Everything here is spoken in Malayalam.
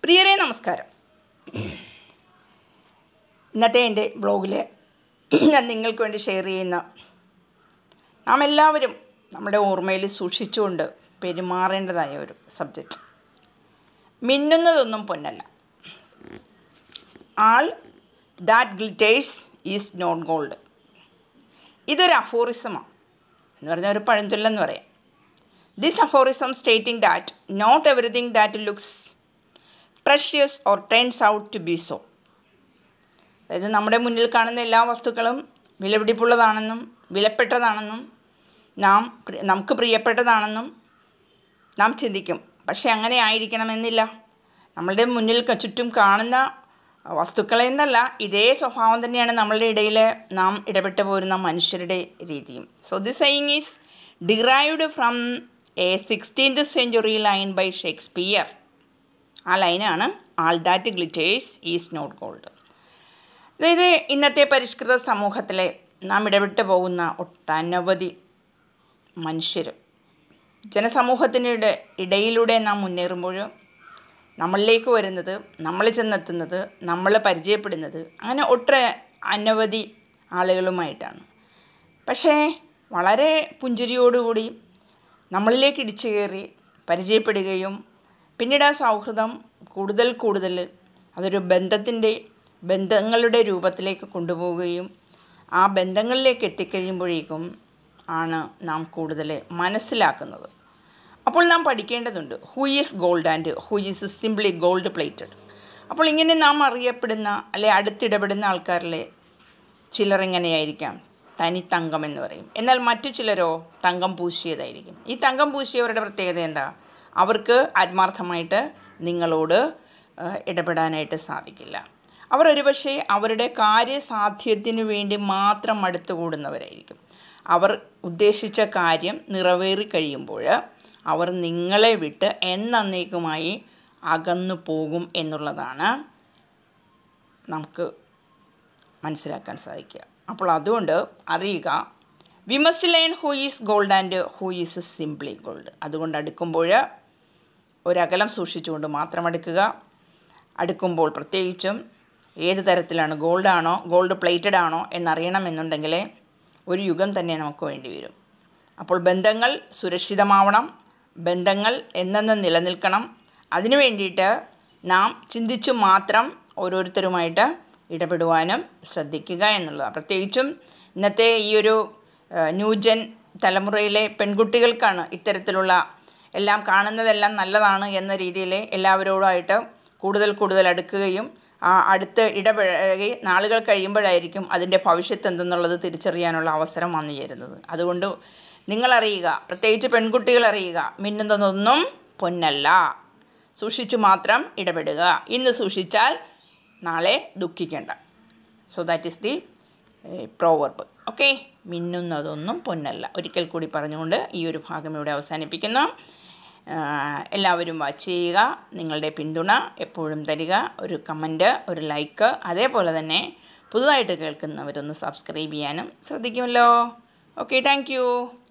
പ്രിയരെ നമസ്കാരം ഇന്നത്തെ എൻ്റെ ബ്ലോഗിൽ ഞാൻ നിങ്ങൾക്ക് വേണ്ടി ഷെയർ ചെയ്യുന്ന നാം എല്ലാവരും നമ്മുടെ ഓർമ്മയിൽ സൂക്ഷിച്ചുകൊണ്ട് പെരുമാറേണ്ടതായ ഒരു സബ്ജക്റ്റ് മിന്നുന്നതൊന്നും പൊന്നല്ല all that glitters is not gold ഇതൊരു അഫോറിസമാണ് എന്ന് പറഞ്ഞാൽ ഒരു പഴഞ്ചൊല്ലെന്ന് പറയാം this aphorism stating that not everything that looks precious or turns out to be so അതായത് നമ്മുടെ മുന്നിൽ കാണുന്ന എല്ലാ വസ്തുക്കളും വിലപിടിപ്പുള്ളതാണെന്നും വിലപ്പെട്ടതാണെന്നും നാം പ്രി- നമുക്ക് പ്രിയപ്പെട്ടതാണെന്നും നാം ചിന്തിക്കും പക്ഷേ അങ്ങനെ ആയിരിക്കണമെന്നില്ല നമ്മളുടെ മുന്നിൽ ക- ചുറ്റും കാണുന്ന വസ്തുക്കളെന്നല്ല ഇതേ സ്വഭാവം തന്നെയാണ് നമ്മളുടെ ഇടയിൽ നാം ഇടപെട്ട് പോരുന്ന മനുഷ്യരുടെ രീതിയും so this saying is derived from a sixteenth century line by Shakespeare ആ ലൈനാണ് all that glitters is not gold അതായത് ഇന്നത്തെ പരിഷ്കൃത സമൂഹത്തിലെ നാം ഇടപെട്ട് പോകുന്ന ഒട്ടനവധി മനുഷ്യർ ജനസമൂഹത്തിനിടെ ഇടയിലൂടെ നാം മുന്നേറുമ്പോൾ നമ്മളിലേക്ക് വരുന്നത് നമ്മൾ ചെന്നെത്തുന്നത് നമ്മൾ പരിചയപ്പെടുന്നത് അങ്ങനെ ഒട്ട അനവധി ആളുകളുമായിട്ടാണ് പക്ഷേ വളരെ പുഞ്ചിരിയോടുകൂടി നമ്മളിലേക്ക് ഇടിച്ചു കയറി പരിചയപ്പെടുകയും പിന്നീട് ആ സൗഹൃദം കൂടുതൽ കൂടുതൽ അതൊരു ബന്ധത്തിൻ്റെ ബന്ധങ്ങളുടെ രൂപത്തിലേക്ക് കൊണ്ടുപോവുകയും ആ ബന്ധങ്ങളിലേക്ക് എത്തിക്കഴിയുമ്പോഴേക്കും ആണ് നാം കൂടുതൽ മനസ്സിലാക്കുന്നത് അപ്പോൾ നാം പഠിക്കേണ്ടതുണ്ട് who is gold and who is simply gold plated അപ്പോൾ ഇങ്ങനെ നാം അറിയപ്പെടുന്ന അല്ലെ അടുത്തിടപെടുന്ന ആൾക്കാരിലെ ചിലർ എങ്ങനെയായിരിക്കാം തനി തങ്കം എന്ന് പറയും എന്നാൽ മറ്റു ചിലരോ തങ്കം പൂശിയതായിരിക്കും ഈ തങ്കം പൂശിയവരുടെ പ്രത്യേകത എന്താ അവർക്ക് ആത്മാർത്ഥമായിട്ട് നിങ്ങളോട് ഏഹ്, ഇടപെടാനായിട്ട് സാധിക്കില്ല അവർ ഒരുപക്ഷെ അവരുടെ കാര്യസാധ്യത്തിന് വേണ്ടി മാത്രം അടുത്തുകൂടുന്നവരായിരിക്കും അവർ ഉദ്ദേശിച്ച കാര്യം നിറവേറി കഴിയുമ്പോൾ അവർ നിങ്ങളെ വിട്ട് എന്നേക്കുമായി അകന്നു പോകും എന്നുള്ളതാണ് നമുക്ക് മനസ്സിലാക്കാൻ സാധിക്കുക അപ്പോൾ അതുകൊണ്ട് അറിയുക we must learn who is gold and who is simply gold അതുകൊണ്ട് അടുക്കുമ്പോൾ ഒരകലം സൂക്ഷിച്ചുകൊണ്ട് മാത്രം അടുക്കുക അടുക്കുമ്പോൾ പ്രത്യേകിച്ചും ഏത് തരത്തിലാണ് ഗോൾഡ് ആണോ ഗോൾഡ് പ്ലേറ്റഡ് ആണോ എന്നറിയണമെന്നുണ്ടെങ്കിൽ ഒരു യുഗം തന്നെ നമുക്ക് വേണ്ടി വരും അപ്പോൾ ബന്ധങ്ങൾ സുരക്ഷിതമാവണം ബന്ധങ്ങൾ എന്നെന്നും നിലനിൽക്കണം അതിനു വേണ്ടിയിട്ട് നാം ചിന്തിച്ചു മാത്രം ഓരോരുത്തരുമായിട്ട് ഇടപെടുവാനും ശ്രദ്ധിക്കുക എന്നുള്ളതാണ് പ്രത്യേകിച്ചും ഇന്നത്തെ ഈ ഒരു ഏഹ്, ന്യൂജൻ തലമുറയിലെ പെൺകുട്ടികൾക്കാണ് ഇത്തരത്തിലുള്ള എല്ലാം കാണുന്നതെല്ലാം നല്ലതാണ് എന്ന രീതിയിൽ എല്ലാവരോടുമായിട്ട് കൂടുതൽ കൂടുതൽ അടുക്കുകയും ആ അടുത്ത് ഇടപഴകി നാളുകൾ കഴിയുമ്പോഴായിരിക്കും അതിൻ്റെ ഭവിഷ്യത്ത് എന്തെന്നുള്ളത് തിരിച്ചറിയാനുള്ള അവസരം വന്നു ചേരുന്നത് അതുകൊണ്ട് നിങ്ങളറിയുക പ്രത്യേകിച്ച് പെൺകുട്ടികൾ അറിയുക മിന്നുന്നതൊന്നും പൊന്നല്ല സൂക്ഷിച്ചു മാത്രം ഇടപെടുക ഇന്ന് സൂക്ഷിച്ചാൽ നാളെ ദുഃഖിക്കേണ്ട so that is the proverb okay മിന്നുന്നതൊന്നും പൊന്നല്ല ഒരിക്കൽ കൂടി പറഞ്ഞുകൊണ്ട് ഈ ഒരു ഭാഗം ഇവിടെ അവസാനിപ്പിക്കുന്നു ആഹ് എല്ലാവരും വാച്ച് ചെയ്യുക നിങ്ങളുടെ പിന്തുണ എപ്പോഴും തരിക ഒരു കമൻറ്റ് ഒരു ലൈക്ക് അതേപോലെ തന്നെ പുതുതായിട്ട് കേൾക്കുന്നവരൊന്ന് സബ്സ്ക്രൈബ് ചെയ്യാനും ശ്രദ്ധിക്കുമല്ലോ ഓക്കെ താങ്ക്